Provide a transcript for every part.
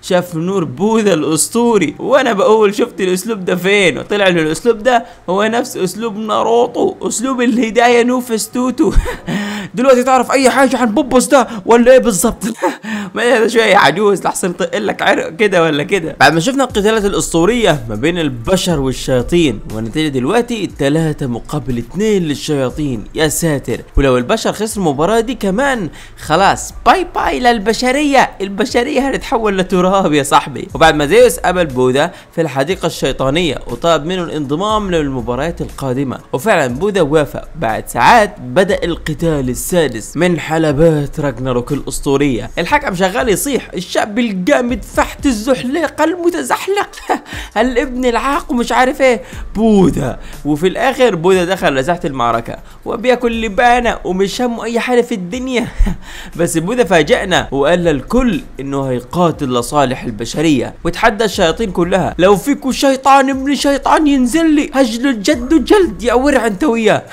شاف نور بوذا الاسطوري وانا بقول شفت الاسلوب ده فين وطلع ان الاسلوب ده هو نفس اسلوب ناروتو اسلوب الهدايه نوفس توتو دلوقتي تعرف اي حاجه عن بوبوس ده ولا ايه بالظبط ما هذا شويه عجوز لحسن يطق لك عرق كده ولا كده بعد ما شفنا القتالات الاسطوريه ما بين البشر والشياطين والنتيجه دلوقتي ثلاثة مقابل اثنين للشياطين يا ساتر ولو البشر خسروا المباراه دي كمان خلاص باي باي للبشريه البشريه هتتحول لتراب يا صاحبي وبعد ما زيوس قابل بوذا في الحديقه الشيطانيه وطلب منه الانضمام للمباريات القادمه وفعلا بوذا وافق بعد ساعات بدا القتال السادس من حلبات راجناروك الاسطوريه الحكم شغال يصيح الشاب الجامد فحت الزحليقه المتزحلق الابن العاق ومش عارف ايه بوذا وفي الاخر بوذا دخل لساحه المعركه وبياكل لبانه ومش همه اي حاجه في الدنيا بس بوذا فاجأنا وقال للكل انه هيقاتل لصالح البشريه وتحدى الشياطين كلها لو فيكو شيطان ابن شيطان ينزل لي هجلد جد جلد يا ورع انت وياه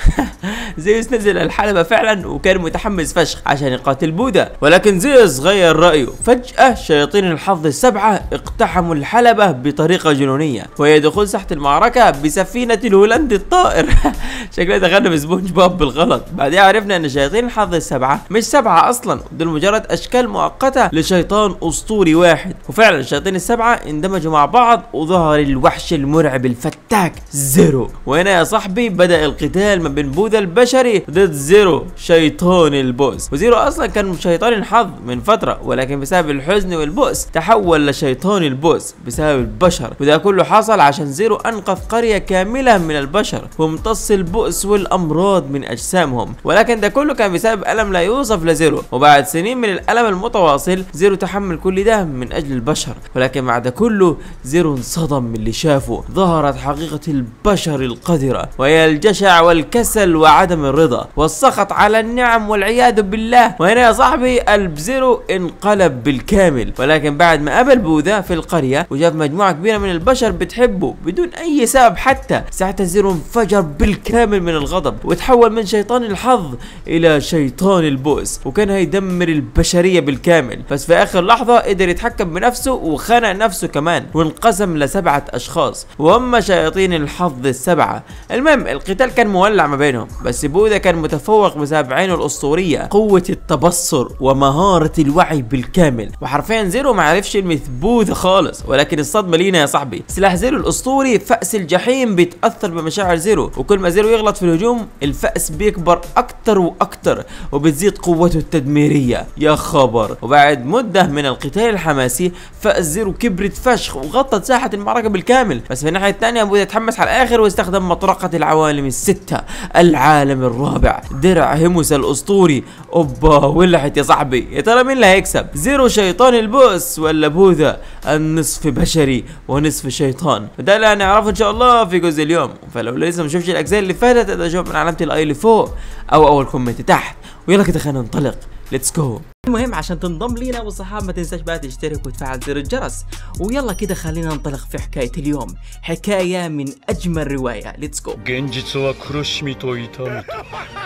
زيوس نزل الحلبة فعلا وكان متحمس فشخ عشان يقاتل بوذا ولكن زيوس غير رأيه فجأة شياطين الحظ السبعة اقتحموا الحلبة بطريقة جنونية وهي دخول ساحة المعركة بسفينة الهولندي الطائر شكلها دخلنا بسبونج بوب بالغلط بعدها عرفنا ان شياطين الحظ السبعة مش سبعة اصلا دول مجرد اشكال مؤقتة لشيطان اسطوري واحد وفعلا الشياطين السبعة اندمجوا مع بعض وظهر الوحش المرعب الفتاك زيرو وهنا يا صاحبي بدأ القتال ما بين بوذا البشري ضد زيرو شيطان البؤس وزيرو اصلا كان شيطان الحظ من فترة ولكن بسبب الحزن والبؤس تحول لشيطان البؤس بسبب البشر وده كله حصل عشان زيرو انقذ قرية كاملة من البشر وامتص البؤس والامراض من اجسامهم ولكن ده كله كان بسبب الم لا يوصف لزيرو وبعد سنين من الالم المتواصل زيرو تحمل كل ده من اجل البشر ولكن بعد كله زيرو انصدم من اللي شافه ظهرت حقيقة البشر القذرة وهي الجشع والكسل وعدم الرضا والسخط على النعم والعياذ بالله وهنا يا صاحبي قلب زيرو انقلب بالكامل ولكن بعد ما قابل بوذا في القرية وشاف مجموعة كبيرة من البشر بتحبه بدون اي سبب حتى ساعتها زيرو انفجر بالكامل من الغضب وتحول من شيطان الحظ الى شيطان البؤس وكان هيدمر البشرية بالكامل بس في اخر لحظة قدر يتحكم بنفسه وخنق نفسه كمان وانقسم لسبعة اشخاص وهم شياطين الحظ السبعة المهم القتال كان مولع ما بينهم بس بوذا كان متفوق بسبب عينه الاسطورية قوة التبصر ومهارة الوعي بالكامل وحرفيا زيرو ما عرفش يلمس بوذا خالص ولكن الصدمة لينا يا صاحبي سلاح زيرو الاسطوري فأس الجحيم بيتأثر بمشاعر زيرو وكل ما زيرو يغلط في الهجوم الفأس بيكبر اكتر واكتر وبتزيد قوته التدميرية يا خبر وبعد مدة من القتال الحماسي فأس زيرو كبرت فشخ وغطت ساحة المعركة بالكامل بس في الناحية الثانية بوذا تحمس على الاخر واستخدم مطرقة العوالم الستة العالم الرابع درع هيموس الاسطوري اوبا ولعت يا صاحبي يا ترى مين اللي هيكسب زيرو شيطان البؤس ولا بوذا النصف بشري ونصف شيطان ده اللي هنعرفه ان شاء الله في جزء اليوم فلو لسه ما شفتش الاجزاء اللي فاتت تقدر تشوف من علامه الاي اللي فوق او اول كومنت تحت ويلا كده خلينا ننطلق ليتس جو المهم عشان تنضم لينا والصحاب ما تنساش بقى تشترك وتفعل زر الجرس ويلا كده خلينا ننطلق في حكاية اليوم حكاية من أجمل رواية ليتس جو 現実は苦しみと痛みと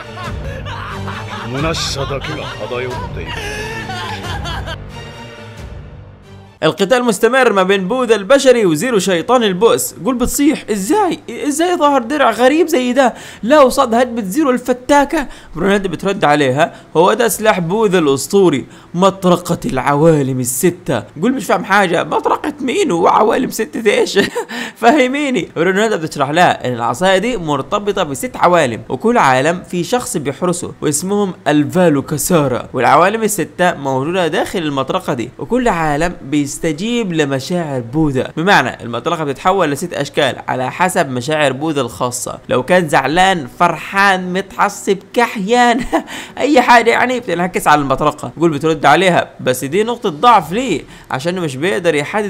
虚しさだけが漂っている القتال مستمر ما بين بوذا البشري وزيرو شيطان البؤس قول بتصيح ازاي ازاي ظهر درع غريب زي ده لا وصاد هدبة زيرو الفتاكة برونالدو بترد عليها هو ده سلاح بوذا الاسطوري مطرقة العوالم الستة قول مش فاهم حاجة مطرقة مين وعوالم ستة ايش فهميني برونالدو بتشرح لها ان العصاية دي مرتبطة بست عوالم وكل عالم في شخص بيحرسه واسمهم الفالو كسارا والعوالم الستة موجودة داخل المطرقة دي وكل عالم بيستجيب لمشاعر بوذا بمعنى المطرقة بتتحول لست اشكال على حسب مشاعر بوذا الخاصة لو كان زعلان فرحان متعصب كحيان اي حاجة يعني بتنعكس على المطرقة قول بترد عليها بس دي نقطة ضعف ليه عشان مش بيقدر يحدد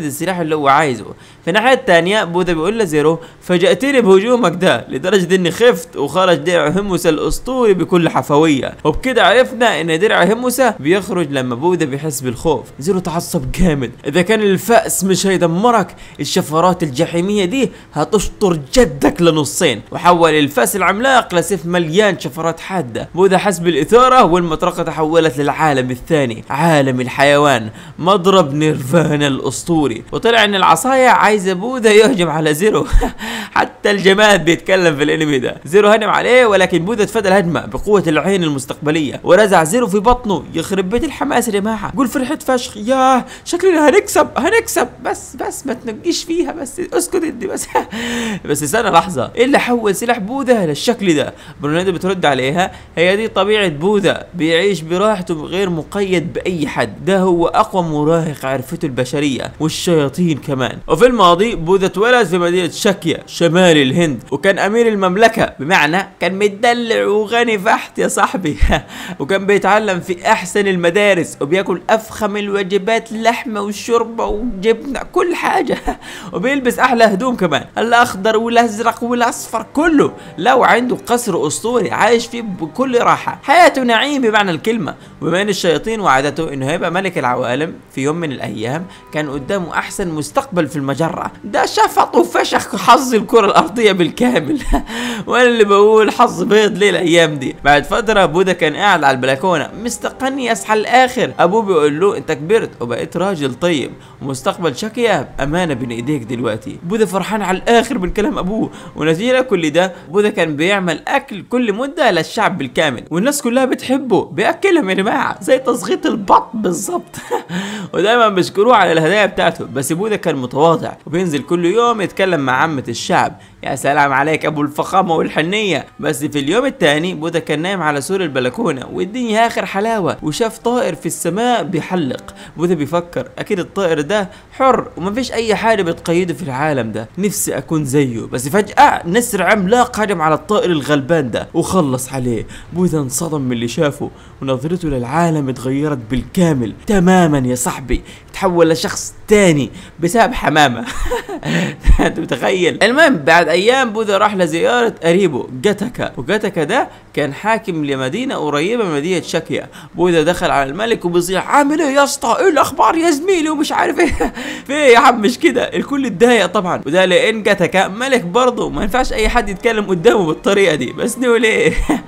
يحدد السلاح اللي هو عايزه في الناحيه الثانيه بوذا بيقول لزيرو فاجأتني بهجومك ده لدرجه اني خفت وخرج درع هموسا الاسطوري بكل حفويه وبكده عرفنا ان درع هموسا بيخرج لما بوذا بيحس بالخوف زيرو تعصب جامد اذا كان الفأس مش هيدمرك الشفرات الجحيميه دي هتشطر جدك لنصين وحول الفأس العملاق لسيف مليان شفرات حاده بوذا حس بالاثاره والمطرقه تحولت للعالم الثاني عالم الحيوان مضرب نيرفانا الاسطوري وطلع ان العصايه عايزه بوذا يهجم على زيرو حتى الجماد بيتكلم في الانمي ده زيرو هجم عليه ولكن بوذا تفادى الهجمه بقوه العين المستقبليه ورزع زيرو في بطنه يخرب بيت الحماس يا جماعه قول فرحت فشخ ياه شكلنا هنكسب هنكسب بس بس ما تنقيش فيها بس اسكت انت بس بس استنى لحظه ايه اللي حول سلاح بوذا للشكل ده برونيدو بترد عليها هي دي طبيعه بوذا بيعيش براحته غير مقيد باي حد ده هو اقوى مراهق عرفته البشريه والشياطين كمان وفي الماضي بوذا اتولد في مدينه شاكيا شمال الهند وكان امير المملكه بمعنى كان متدلع وغني فحت يا صاحبي وكان بيتعلم في احسن المدارس وبياكل افخم الوجبات لحمه وشوربه وجبنه كل حاجه وبيلبس احلى هدوم كمان الاخضر والازرق والاصفر كله لو عنده قصر اسطوري عايش فيه بكل راحه حياته نعيم بمعنى الكلمه وبما ان الشياطين وعدته انه هيبقى ملك العوالم في يوم من الايام كان قدامه احسن مستقبل في المجره ده شفط وفشخ حظ الكره الارضيه بالكامل وانا اللي بقول حظ بيض ليه الايام دي بعد فتره بودا كان قاعد على البلكونه مستقني يصحى الاخر ابوه بيقول له انت كبرت وبقيت راجل طيب ومستقبل شكيا امانه بين ايديك دلوقتي بودا فرحان على الاخر من كلام ابوه ونتيجه كل ده بودا كان بيعمل اكل كل مده للشعب بالكامل والناس كلها بتحبه بياكلهم يا جماعه زي تصغيط البط بالظبط ودايما بيشكروه على الهدايا بتاعته بس بودا كان متواضع وبينزل كل يوم يتكلم مع عامه الشعب يا سلام عليك ابو الفخامه والحنيه بس في اليوم الثاني بودا كان نايم على سور البلكونه والدنيا اخر حلاوه وشاف طائر في السماء بيحلق بودا بيفكر اكيد الطائر ده حر ومفيش اي حاجه بتقيده في العالم ده نفسي اكون زيه بس فجاه نسر عملاق هجم على الطائر الغلبان ده وخلص عليه بودا انصدم من اللي شافه ونظرته للعالم اتغيرت بالكامل تماما يا صاحبي تحول لشخص تاني بسبب حمامه انت متخيل المهم بعد ايام بوذا راح لزياره قريبه جاتاكا وجاتاكا ده كان حاكم لمدينه قريبه من مدينه شاكيا بوذا دخل على الملك وبيصيح عامل ايه يا اسطى ايه الاخبار يا زميلي ومش عارف ايه في ايه يا عم مش كده الكل اتضايق طبعا وده لان جاتاكا ملك برضه ما ينفعش اي حد يتكلم قدامه بالطريقه دي بس نقول ايه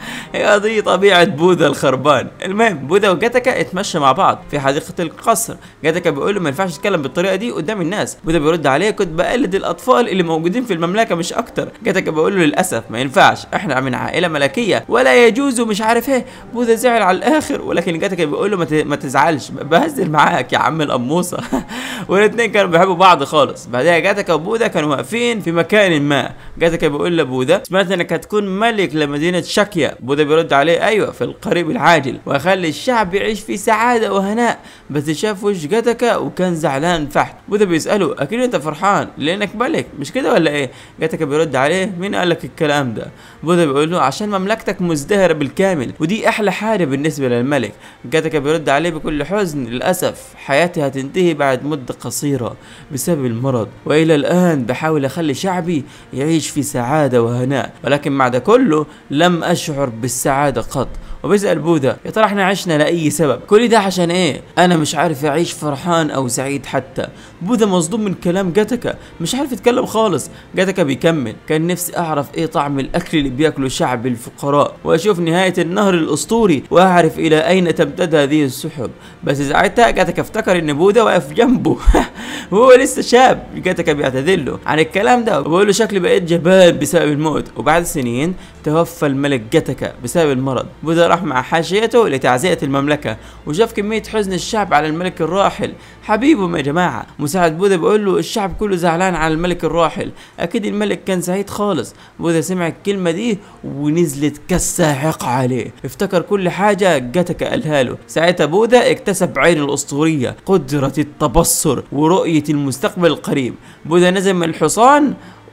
هي دي طبيعه بوذا الخربان المهم بوذا وجاتاكا اتمشى مع بعض في حديقه القصر جاتاكا بيقول له ما ينفعش تتكلم بالطريقه دي قدام الناس بوذا بيرد عليه كنت بقلد الاطفال اللي موجودين في المملكه مش اكتر جاتاكا بيقول له للاسف ما ينفعش احنا من عائله ملكيه ولا يجوز ومش عارف ايه بوذا زعل على الاخر ولكن جاتاكا بيقول له ما ت- ما تزعلش بهزر معاك يا عم القموصه والاثنين كانوا بيحبوا بعض خالص بعدها جاتاكا وبوذا كانوا واقفين في مكان ما جاتاكا بيقول لبوذا سمعت انك هتكون ملك لمدينه شاكيا بوذا بيرد عليه ايوه في القريب العاجل واخلي الشعب يعيش في سعاده وهناء بس شاف وش جاتاكا وكان زعلان فحت بوذا بيساله اكيد انت فرحان لانك ملك مش كده ولا ايه جاتاكا بيرد عليه مين قال لك الكلام ده بوذا بيقول له عشان مملكتك مزدهره بالكامل ودي احلى حاجه بالنسبه للملك جاتاكا بيرد عليه بكل حزن للاسف حياتي هتنتهي بعد مده قصيره بسبب المرض والى الان بحاول اخلي شعبي يعيش في سعاده وهناء ولكن مع ده كله لم اشعر بالسعاده قط وبيسأل بوذا يا ترى احنا عشنا لأي سبب كل ده عشان ايه انا مش عارف اعيش فرحان او سعيد حتى بوذا مصدوم من كلام جاتكا مش عارف يتكلم خالص جاتكا بيكمل كان نفسي اعرف ايه طعم الاكل اللي بياكله شعب الفقراء واشوف نهاية النهر الاسطوري واعرف الى اين تمتد هذه السحب بس ساعتها جاتكا افتكر ان بوذا واقف جنبه وهو لسه شاب جاتكا بيعتذر له عن الكلام ده وبقول له شكلي بقيت جبان بسبب الموت وبعد سنين توفى الملك جاتكا بسبب المرض بوذا راح مع حاشيته لتعزية المملكة وشاف كمية حزن الشعب على الملك الراحل حبيبهم يا جماعة مساعد بوذا بيقول له الشعب كله زعلان على الملك الراحل أكيد الملك كان سعيد خالص بوذا سمع الكلمة دي ونزلت كالساحقة عليه افتكر كل حاجة جاتكا قالها له ساعتها بوذا اكتسب عين الأسطورية قدرة التبصر ورؤية المستقبل القريب بوذا نزل من الحصان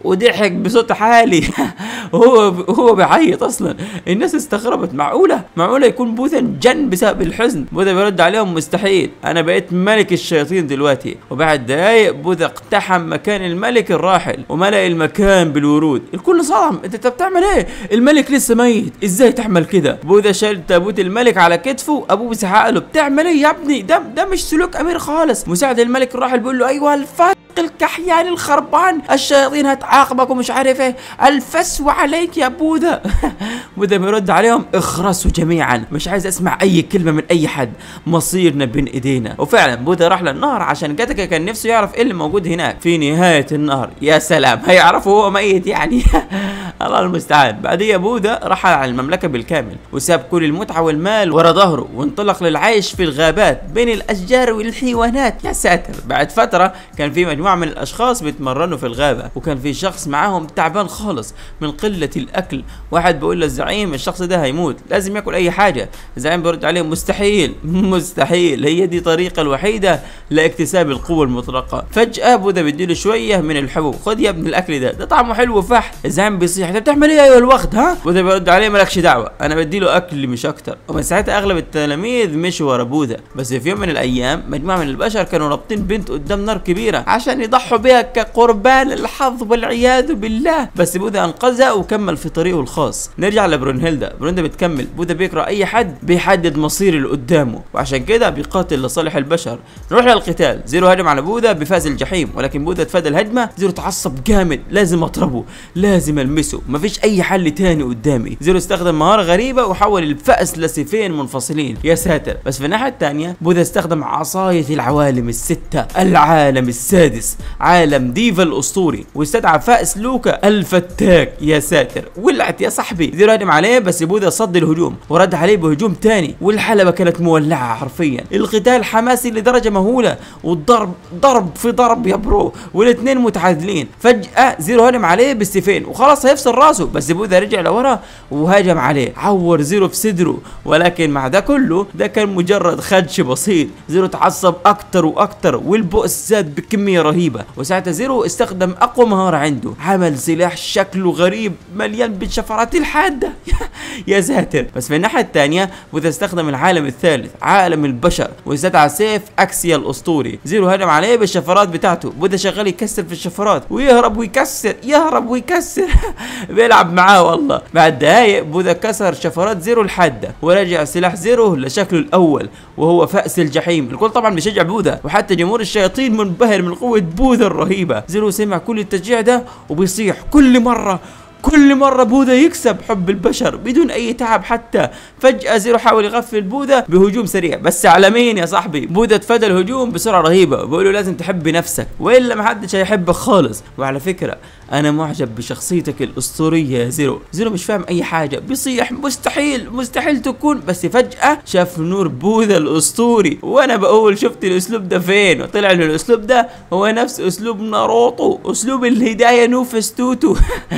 وضحك بصوت عالي وهو هو بيعيط اصلا الناس استغربت معقوله معقوله يكون بوذا جن بسبب الحزن بوذا بيرد عليهم مستحيل انا بقيت ملك الشياطين دلوقتي وبعد دقايق بوذا اقتحم مكان الملك الراحل وملأ المكان بالورود الكل صدم انت أنت بتعمل ايه الملك لسه ميت ازاي تعمل كده بوذا شال تابوت الملك على كتفه ابوه مسح له بتعمل ايه يا ابني ده ده مش سلوك امير خالص مساعد الملك الراحل بيقول له ايوه الفاتح الكحيان الخربان الشياطين هتعاقبك ومش عارف ايه الفسوى عليك يا بوذا بوذا بيرد عليهم اخرسوا جميعا مش عايز اسمع اي كلمه من اي حد مصيرنا بين ايدينا وفعلا بوذا راح للنهر عشان جاتكا كان نفسه يعرف ايه اللي موجود هناك في نهايه النهر يا سلام هيعرفه هو ميت يعني الله المستعان بعديها بوذا رحل على المملكه بالكامل وساب كل المتعه والمال ورا ظهره وانطلق للعيش في الغابات بين الاشجار والحيوانات يا ساتر بعد فتره كان في مجموعه من الاشخاص بيتمرنوا في الغابه وكان في شخص معاهم تعبان خالص من قله الاكل واحد بيقول للزعيم الشخص ده هيموت لازم ياكل اي حاجه الزعيم بيرد عليه مستحيل مستحيل هي دي الطريقه الوحيده لاكتساب القوه المطلقه فجاه بوذا بيديله شويه من الحبوب خد يا ابن الاكل ده ده طعمه حلو وفح الزعيم بيصيح انت بتعمل ايه ايها الوقت ها بوذا بيرد عليه مالكش دعوه انا بديله اكل مش اكتر ومن ساعتها اغلب التلاميذ مشوا ورا بوذا بس في يوم من الايام مجموعه من البشر كانوا رابطين بنت قدام نار كبيره عشان يضحوا بها كقربان الحظ والعياذ بالله بس بوذا انقذها وكمل في طريقه الخاص نرجع لبرونهيلدا برونهيلدا بتكمل بوذا بيكره اي حد بيحدد مصير اللي قدامه وعشان كده بيقاتل لصالح البشر نروح للقتال زيرو هجم على بوذا بفاز الجحيم ولكن بوذا تفادى الهجمه زيرو تعصب جامد لازم اضربه لازم المسه مفيش اي حل تاني قدامي زيرو استخدم مهاره غريبه وحول الفأس لسيفين منفصلين يا ساتر بس في الناحيه الثانيه بوذا استخدم عصايه العوالم السته العالم السادس عالم ديفا الاسطوري واستدعى فأس لوكا الفتاك يا ساتر ولعت يا صاحبي زيرو هجم عليه بس بوذا صد الهجوم ورد عليه بهجوم تاني والحلبة كانت مولعة حرفيا القتال حماسي لدرجة مهولة والضرب ضرب في ضرب يا برو والاثنين متعادلين فجأة زيرو هجم عليه بالسيفين وخلاص هيفصل راسه بس بوذا رجع لورا وهجم عليه عور زيرو في صدره ولكن مع ده كله ده كان مجرد خدش بسيط زيرو تعصب اكتر واكتر والبؤس زاد بكمية رهيبة وساعتها زيرو استخدم اقوى مهارة عنده عمل سلاح شكله غريب مليان بالشفرات الحادة يا ساتر بس في الناحية الثانية بوذا استخدم العالم الثالث عالم البشر واستدعى سيف اكسيا الاسطوري زيرو هجم عليه بالشفرات بتاعته بوذا شغال يكسر في الشفرات ويهرب ويكسر يهرب ويكسر بيلعب معاه والله بعد دقايق بوذا كسر شفرات زيرو الحادة ورجع سلاح زيرو لشكله الاول وهو فأس الجحيم الكل طبعا بيشجع بوذا وحتى جمهور الشياطين منبهر من قوة بوذا الرهيبة زيرو سمع كل التشجيع ده وبيصيح كل مرة كل مرة بوذا يكسب حب البشر بدون أي تعب حتى فجأة زيرو حاول يغفل بوذا بهجوم سريع بس على مين يا صاحبي بوذا تفادى الهجوم بسرعة رهيبة بيقول له لازم تحب نفسك وإلا ما حدش هيحبك خالص وعلى فكرة أنا معجب بشخصيتك الأسطورية يا زيرو زيرو مش فاهم أي حاجة بيصيح مستحيل مستحيل تكون بس فجأة شاف نور بوذا الأسطوري وأنا بقول شفت الأسلوب ده فين وطلع إن الأسلوب ده هو نفس أسلوب ناروتو أسلوب الهداية نوفس توتو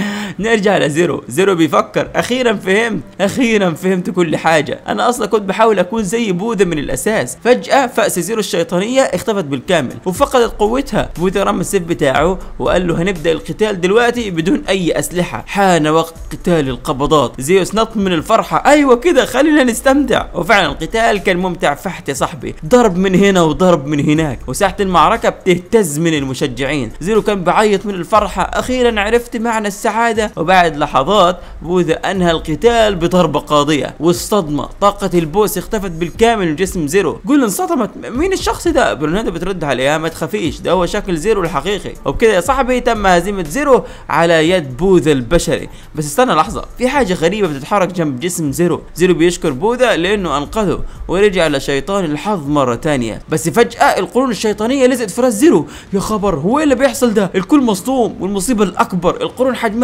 نرجع لزيرو زيرو بيفكر اخيرا فهمت اخيرا فهمت كل حاجه انا اصلا كنت بحاول اكون زي بوذا من الاساس فجاه فاس زيرو الشيطانيه اختفت بالكامل وفقدت قوتها بوذا رمى السيف بتاعه وقال له هنبدا القتال دلوقتي بدون اي اسلحه حان وقت قتال القبضات زيوس نط من الفرحه ايوه كده خلينا نستمتع وفعلا القتال كان ممتع فحت يا صاحبي ضرب من هنا وضرب من هناك وساحه المعركه بتهتز من المشجعين زيرو كان بعيط من الفرحه اخيرا عرفت معنى السعاده وبعد لحظات بوذا انهى القتال بضربه قاضيه والصدمه طاقه البوس اختفت بالكامل من جسم زيرو قول انصدمت مين الشخص ده برنادا بترد عليها ما تخافيش ده هو شكل زيرو الحقيقي وبكده يا صاحبي تم هزيمه زيرو على يد بوذا البشري بس استنى لحظه في حاجه غريبه بتتحرك جنب جسم زيرو زيرو بيشكر بوذا لانه انقذه ورجع لشيطان الحظ مره تانية بس فجاه القرون الشيطانيه لزقت في راس زيرو يا خبر هو ايه اللي بيحصل ده الكل مصدوم والمصيبه الاكبر القرون حجمها بيكبر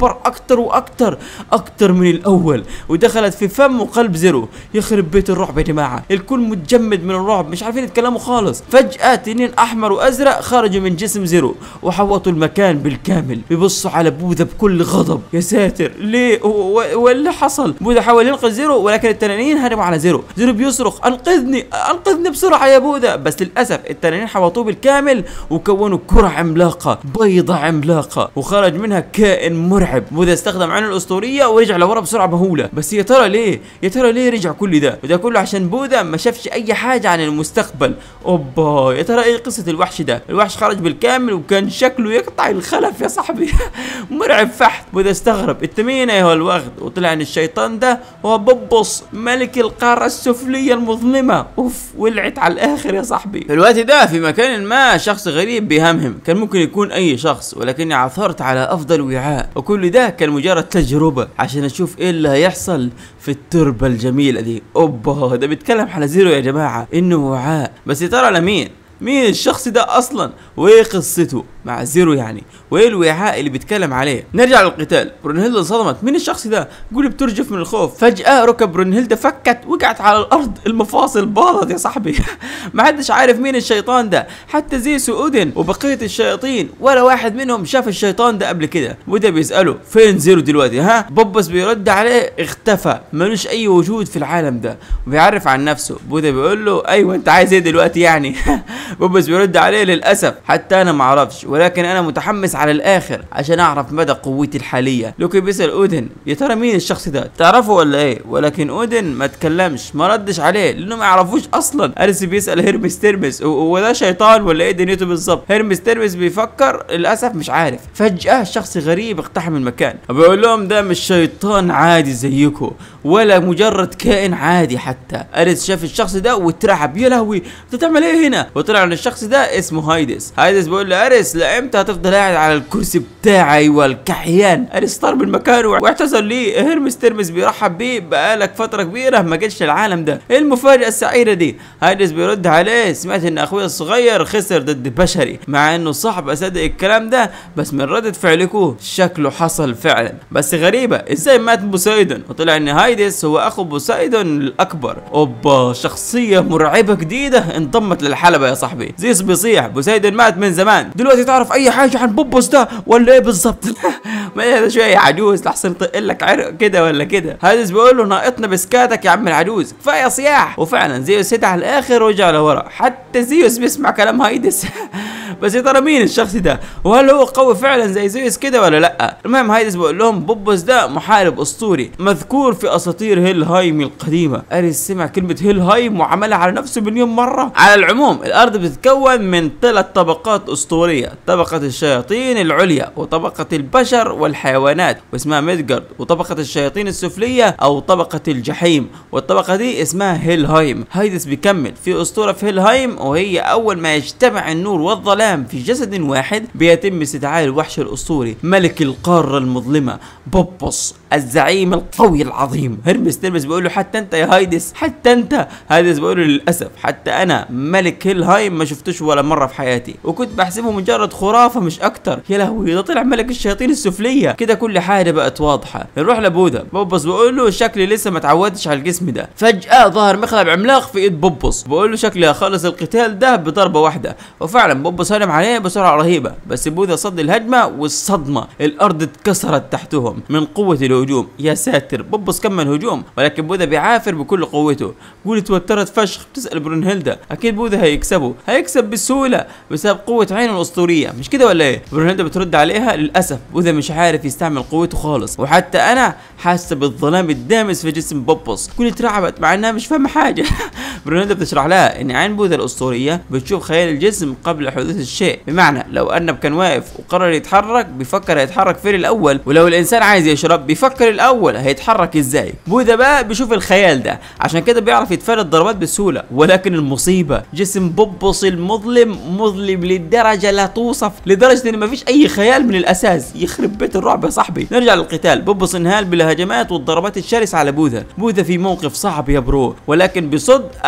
تكبر اكتر واكتر اكتر من الاول ودخلت في فم وقلب زيرو يخرب بيت الرعب يا جماعه الكل متجمد من الرعب مش عارفين يتكلموا خالص فجاه تنين احمر وازرق خرجوا من جسم زيرو وحوطوا المكان بالكامل بيبصوا على بوذا بكل غضب يا ساتر ليه و- و- واللي حصل بوذا حاول ينقذ زيرو ولكن التنانين هربوا على زيرو زيرو بيصرخ انقذني انقذني بسرعه يا بوذا بس للاسف التنانين حوطوه بالكامل وكونوا كره عملاقه بيضه عملاقه وخرج منها كائن مرعب بوذا استخدم عينه الاسطوريه ورجع لورا بسرعه مهوله بس يا ترى ليه يا ترى ليه رجع كل ده وده كله عشان بوذا ما شافش اي حاجه عن المستقبل اوبا يا ترى ايه قصه الوحش ده الوحش خرج بالكامل وكان شكله يقطع الخلف يا صاحبي مرعب فحت بوذا استغرب انت مين ايها الوغد وطلع ان الشيطان ده هو بوبوس ملك القاره السفليه المظلمه اوف ولعت على الاخر يا صاحبي في الوقت ده في مكان ما شخص غريب بيهمهم كان ممكن يكون اي شخص ولكني عثرت على افضل وعاء وكل ده كان مجرد تجربه عشان اشوف ايه اللي هيحصل في التربه الجميله دي اوبا ده بيتكلم على زيرو يا جماعه انه وعاء بس يا ترى لمين مين الشخص ده اصلا وايه قصته مع زيرو يعني وايه الوعاء اللي بيتكلم عليه نرجع للقتال برونهيلدا انصدمت مين الشخص ده قولي بترجف من الخوف فجاه ركب برونهيلدا فكت وقعت على الارض المفاصل باظت يا صاحبي ما حدش عارف مين الشيطان ده حتى زيسو اودن وبقيه الشياطين ولا واحد منهم شاف الشيطان ده قبل كده وده بيساله فين زيرو دلوقتي ها بوبس بيرد عليه اختفى ملوش اي وجود في العالم ده وبيعرف عن نفسه بودا بيقول له ايوه انت عايز ايه دلوقتي يعني بوبس بيرد عليه للاسف حتى انا ما اعرفش ولكن انا متحمس على الاخر عشان اعرف مدى قوتي الحاليه لوكي بيسال اودن يا ترى مين الشخص ده تعرفه ولا ايه ولكن اودن ما تكلمش ما ردش عليه لانه ما يعرفوش اصلا ارس بيسال هيرمس ترمس هو- هو ده شيطان ولا ايه دنيته بالظبط هيرمس ترمس بيفكر للاسف مش عارف فجاه شخص غريب اقتحم المكان وبيقول لهم ده مش شيطان عادي زيكم ولا مجرد كائن عادي حتى اريس شاف الشخص ده واترعب يا لهوي انت تعمل ايه هنا وطلع ان الشخص ده اسمه هايدس هايدس بيقول له اريس لامتى هتفضل قاعد على الكرسي بتاعي ايوه الكحيان اريس طار من مكانه واعتذر ليه هيرمس ترمس بيرحب بيه بقالك فتره كبيره ما جيتش العالم ده ايه المفاجاه السعيده دي هايدس بيرد عليه سمعت ان اخويا الصغير خسر ضد بشري مع انه صعب اصدق الكلام ده بس من ردة فعلكم شكله حصل فعلا بس غريبة ازاي مات بوسايدون وطلع ان هايدس هو اخو بوسايدون الاكبر اوبا شخصية مرعبة جديدة انضمت للحلبة يا صاحبي زيس بيصيح بوسايدون مات من زمان دلوقتي تعرف اي حاجة عن بوبوس ده ولا ايه بالظبط ما هذا شوية عجوز لحسن يطق لك عرق كده ولا كده هايدس بيقول له ناقطنا بسكاتك يا عم العجوز كفاية صياح وفعلا زيوس هدى على الاخر ورجع لورا حتى زيوس بيسمع كلام هايدس بس يا ترى مين الشخص ده وهل هو قوي فعلا زي زيوس كده ولا لا المهم هايدس بيقول لهم بوبوس ده محارب اسطوري مذكور في اساطير هيلهايم القديمه اريس سمع كلمه هيلهايم وعملها على نفسه مليون مره على العموم الارض بتتكون من ثلاث طبقات اسطوريه طبقه الشياطين العليا وطبقه البشر والحيوانات واسمها ميدجارد وطبقه الشياطين السفليه او طبقه الجحيم والطبقه دي اسمها هيلهايم هايدس بيكمل في اسطوره في هيلهايم وهي اول ما يجتمع النور والظلام في جسد واحد بيتم استدعاء الوحش الاسطوري ملك القاره المظلمه بوبوس الزعيم القوي العظيم هرمس ترمس بيقول له حتى انت يا هايدس حتى انت هايدس بيقول له للاسف حتى انا ملك هيلهايم ما شفتوش ولا مره في حياتي وكنت بحسبه مجرد خرافه مش اكتر يا لهوي ده طلع ملك الشياطين السفليه كده كل حاجه بقت واضحه نروح لبودا بوبوس بيقول له شكلي لسه ما اتعودتش على الجسم ده فجاه ظهر مخلب عملاق في ايد بوبوس بقول له شكلي هخلص القتال ده بضربه واحده وفعلا بوبوس هجم عليه بسرعه رهيبه بس بودا صد الهجمه والصدمه الارض اتكسرت تحتهم من قوه الهجوم يا ساتر بوبوس كمل هجوم ولكن بودا بيعافر بكل قوته قول توترت فشخ بتسال برونهيلدا اكيد بودا هيكسبه هيكسب بسهوله بسبب قوه عينه الاسطوريه مش كده ولا ايه برونهيلدا بترد عليها للاسف بودا مش عارف يستعمل قوته خالص وحتى انا حاسه بالظلام الدامس في جسم بوبوس كل اترعبت مع انها مش فاهمه حاجه برونهيلدا بتشرح لها ان عين بودا الاسطوريه بتشوف خيال الجسم قبل حدوث الشيء بمعنى لو ارنب كان واقف وقرر يتحرك بيفكر هيتحرك فين الاول ولو الانسان عايز يشرب بيفكر الاول هيتحرك ازاي بودا بقى بيشوف الخيال ده عشان كده بيعرف يتفادى الضربات بسهوله ولكن المصيبه جسم بوبوس المظلم مظلم لدرجه لا توصف لدرجه ان مفيش اي خيال من الاساس يخرب بيت الرعب يا صاحبي نرجع للقتال بوبوس انهال بالهجمات والضربات الشرسه على بوذا بوذا في موقف صعب يا برو ولكن بيصد اغلب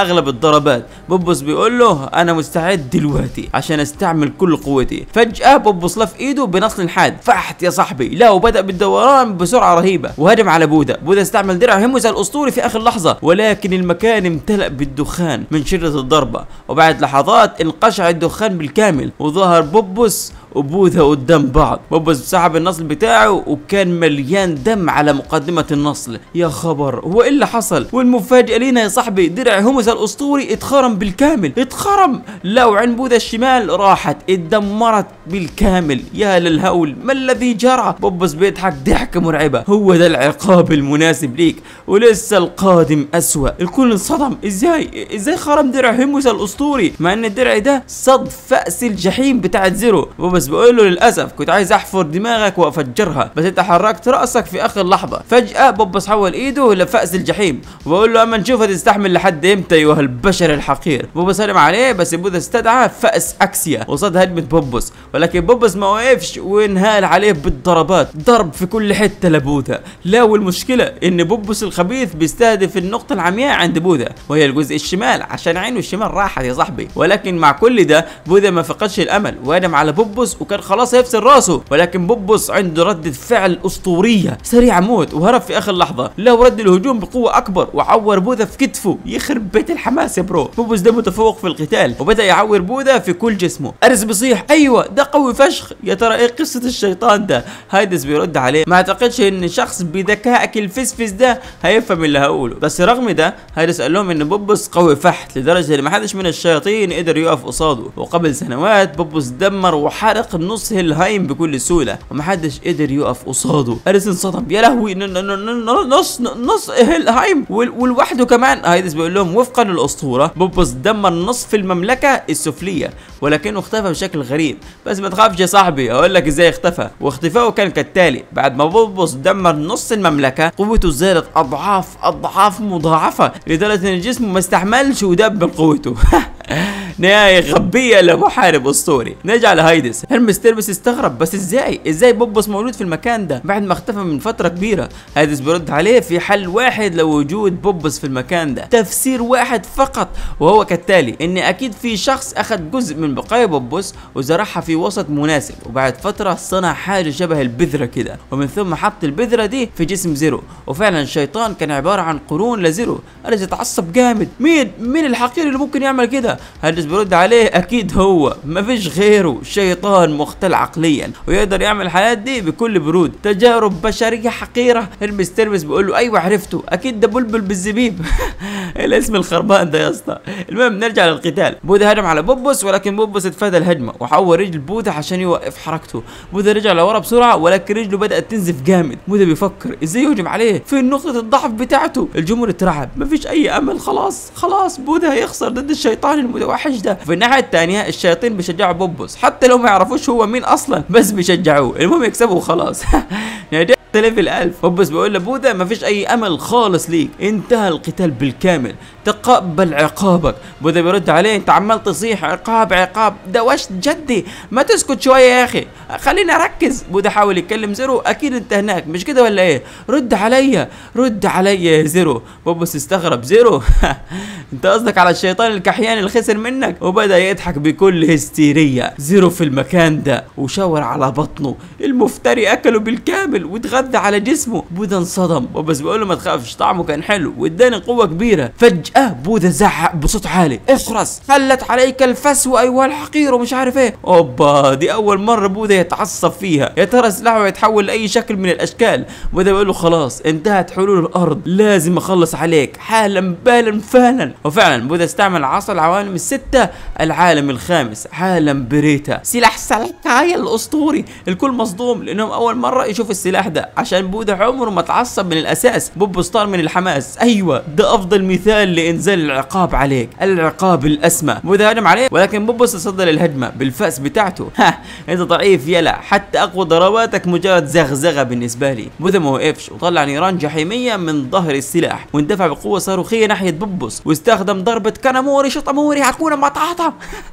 اغلب الضربات بوبوس بيقول له انا مستعد دلوقتي عشان استعمل كل قوتي فجاه بوبوس لف ايده بنصل حاد فحت يا صاحبي لا وبدا بالدوران بسرعه رهيبه وهجم على بوذا بوذا استعمل درع هيموس الاسطوري في اخر لحظه ولكن المكان امتلأ بالدخان من شده الضربه وبعد لحظات انقشع الدخان بالكامل وظهر بوبوس وبوذا قدام بعض بوبوس سحب النصل بتاعه وكان مليان دم على مقدمة النصل يا خبر هو ايه اللي حصل والمفاجأة لينا يا صاحبي درع هومس الاسطوري اتخرم بالكامل اتخرم لا وعين بوذا الشمال راحت اتدمرت بالكامل يا للهول ما الذي جرى بوبوس بيضحك ضحكة مرعبة هو ده العقاب المناسب ليك ولسه القادم اسوأ الكل انصدم ازاي ازاي خرم درع هيموس الاسطوري مع ان الدرع ده صد فأس الجحيم بتاعت زيرو بوبوس بيقول له للاسف كنت عايز احفر دماغك وافجرها بس انت حركت راسك في اخر لحظه فجاه بوبوس حول ايده لفأس الجحيم وبقول له اما نشوف هتستحمل لحد امتى ايها البشر الحقير بوبوس هجم عليه بس بوذا استدعى فأس اكسيا وصد هجمه بوبوس ولكن بوبوس ما وقفش وانهال عليه بالضربات ضرب في كل حته لبوذا لا والمشكله ان بوبوس الخبيث بيستهدف النقطه العمياء عند بوذا وهي الجزء الشمال عشان عينه الشمال راحت يا صاحبي ولكن مع كل ده بوذا ما فقدش الامل وهجم على بوبوس وكان خلاص هيفصل راسه ولكن بوبوس عنده ردة فعل اسطوريه سريع موت وهرب في اخر لحظه لو رد الهجوم بقوه اكبر وعور بوذا في كتفه يخرب بيت الحماس يا برو بوبوس ده متفوق في القتال وبدا يعور بوذا في كل جسمه ارز بيصيح ايوه ده قوي فشخ يا ترى ايه قصه الشيطان ده هايدس بيرد عليه ما اعتقدش ان شخص بذكائك الفسفس ده هيفهم اللي هقوله بس رغم ده هايدس قال لهم ان بوبوس قوي فحت لدرجه ان ما حدش من الشياطين قدر يقف قصاده وقبل سنوات بوبوس دمر وحرق نص هيلهايم بكل سهوله ومحدش قدر يقف قصاده اريس انصدم يا لهوي ن- ن- ن- ن- نص نص هيلهايم وال- ولوحده كمان هايدس بيقول لهم وفقا للاسطوره بوبوس دمر نصف المملكه السفليه ولكنه اختفى بشكل غريب بس ما تخافش يا صاحبي اقول لك ازاي اختفى واختفائه كان كالتالي بعد ما بوبوس دمر نص المملكه قوته زادت اضعاف اضعاف مضاعفه لدرجه ان الجسم ما استحملش ودب من قوته نهاية غبية لمحارب اسطوري نرجع لهايدس هرمس تيربس استغرب بس ازاي ازاي بوبوس موجود في المكان ده بعد ما اختفى من فترة كبيرة هايدس بيرد عليه في حل واحد لوجود بوبوس في المكان ده تفسير واحد فقط وهو كالتالي ان اكيد في شخص اخذ جزء من بقايا بوبوس وزرعها في وسط مناسب وبعد فترة صنع حاجة شبه البذرة كده ومن ثم حط البذرة دي في جسم زيرو وفعلا الشيطان كان عبارة عن قرون لزيرو هذا يتعصب جامد مين مين الحقير اللي ممكن يعمل كده هرجس بيرد عليه اكيد هو مفيش غيره شيطان مختل عقليا ويقدر يعمل الحاجات دي بكل برود تجارب بشريه حقيره هرمس ترمس بيقول له ايوه عرفته اكيد ده بلبل بالزبيب الاسم الخربان ده يا اسطى المهم نرجع للقتال بوذا هجم على بوبوس ولكن بوبوس اتفادى الهجمه وحول رجل بوذا عشان يوقف حركته بوذا رجع لورا بسرعه ولكن رجله بدات تنزف جامد بوذا بيفكر ازاي يهجم عليه فين نقطه الضعف بتاعته الجمهور اترعب مفيش اي امل خلاص خلاص بوذا هيخسر ضد الشيطان المتوحش ده في الناحيه الثانيه الشياطين بيشجعوا بوبوس حتى لو ما يعرفوش هو مين اصلا بس بيشجعوه المهم يكسبوا وخلاص يعني ليفل 1000 بوبوس بيقول لبوذا ما فيش اي امل خالص ليك انتهى القتال بالكامل تقبل عقابك بوذا بيرد عليه انت عمال تصيح عقاب عقاب ده وش جدي ما تسكت شويه يا اخي خليني اركز بوذا حاول يتكلم زيرو اكيد انت هناك مش كده ولا ايه رد عليا رد عليا يا زيرو بوبوس استغرب زيرو انت قصدك على الشيطان الكحيان اللي خسر منك وبدا يضحك بكل هستيريا زيرو في المكان ده وشاور على بطنه المفتري اكله بالكامل واتغذى على جسمه بوذا انصدم بوبوس بيقول له ما تخافش طعمه كان حلو واداني قوه كبيره فجاه بوذا زعق بصوت عالي اخرس خلت عليك الفسوة ايها الحقير ومش عارف ايه اوبا دي اول مره بوذا يتعصب فيها يا ترى سلاحه يتحول لاي شكل من الاشكال بوذا بيقول له خلاص انتهت حلول الارض لازم اخلص عليك حالا بالا فعلا وفعلا بوذا استعمل عصا العوالم السته العالم الخامس عالم بريتا سلاح سلاكايا الاسطوري الكل مصدوم لانهم اول مره يشوف السلاح ده عشان بوذا عمره ما اتعصب من الاساس بوب طار من الحماس ايوه ده افضل مثال لانزال العقاب عليك العقاب الاسمى بوذا هجم عليه ولكن بوبوس تصدى للهجمه بالفاس بتاعته ها انت ضعيف يلا حتى اقوى ضرباتك مجرد زغزغه بالنسبه لي بوذا ما وقفش وطلع نيران جحيميه من ظهر السلاح واندفع بقوه صاروخيه ناحيه بوبوس واستخدم ضربه كاناموري شطاموري هكون مطاطا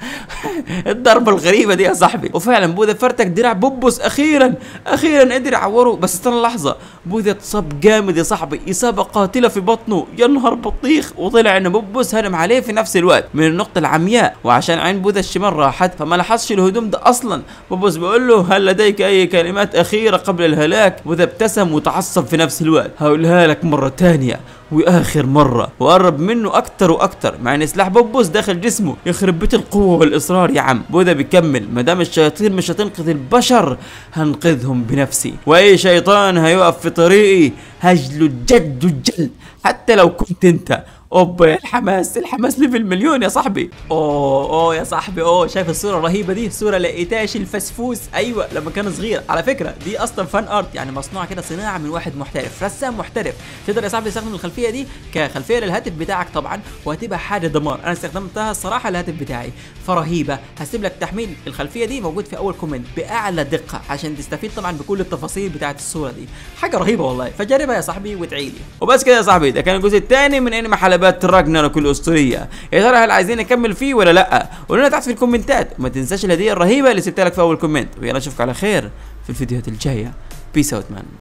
الضربه الغريبه دي يا صاحبي وفعلا بوذا فرتك دراع بوبوس اخيرا اخيرا قدر يعوره بس استنى لحظه بوذا اتصاب جامد يا صاحبي اصابه قاتله في بطنه يا نهار بطيخ وطلع ان بوبوس هرم عليه في نفس الوقت من النقطه العمياء وعشان عين بوذا الشمال راحت فما لاحظش الهدوم ده اصلا بوبوس بيقول له هل لديك اي كلمات اخيره قبل الهلاك بوذا ابتسم وتعصب في نفس الوقت هقولها لك مره تانية واخر مره وقرب منه اكتر واكتر مع ان سلاح بوبوس داخل جسمه يخرب بيت القوه والاصرار يا عم بوذا بيكمل ما دام الشياطين مش هتنقذ البشر هنقذهم بنفسي واي شيطان هيقف في طريقي هجله الجد الجلد حتى لو كنت انت اوبا يا الحماس الحماس ليفل مليون يا صاحبي اوه اوه يا صاحبي اوه شايف الصوره الرهيبه دي صوره لايتاشي الفسفوس ايوه لما كان صغير على فكره دي اصلا فان ارت يعني مصنوعه كده صناعه من واحد محترف رسام محترف تقدر يا صاحبي تستخدم الخلفيه دي كخلفيه للهاتف بتاعك طبعا وهتبقى حاجه دمار انا استخدمتها الصراحه للهاتف بتاعي فرهيبه هسيب لك تحميل الخلفيه دي موجود في اول كومنت باعلى دقه عشان تستفيد طبعا بكل التفاصيل بتاعت الصوره دي حاجه رهيبه والله فجربها يا صاحبي وادعي لي وبس كده يا صاحبي ده كان الجزء الثاني من انمي حلبات راجناروك الاسطوريه يا ترى هل عايزين نكمل فيه ولا لا قولوا لنا تحت في الكومنتات وما تنساش الهديه الرهيبه اللي سبتها لك في اول كومنت ويلا اشوفك على خير في الفيديوهات الجايه بيس اوت مان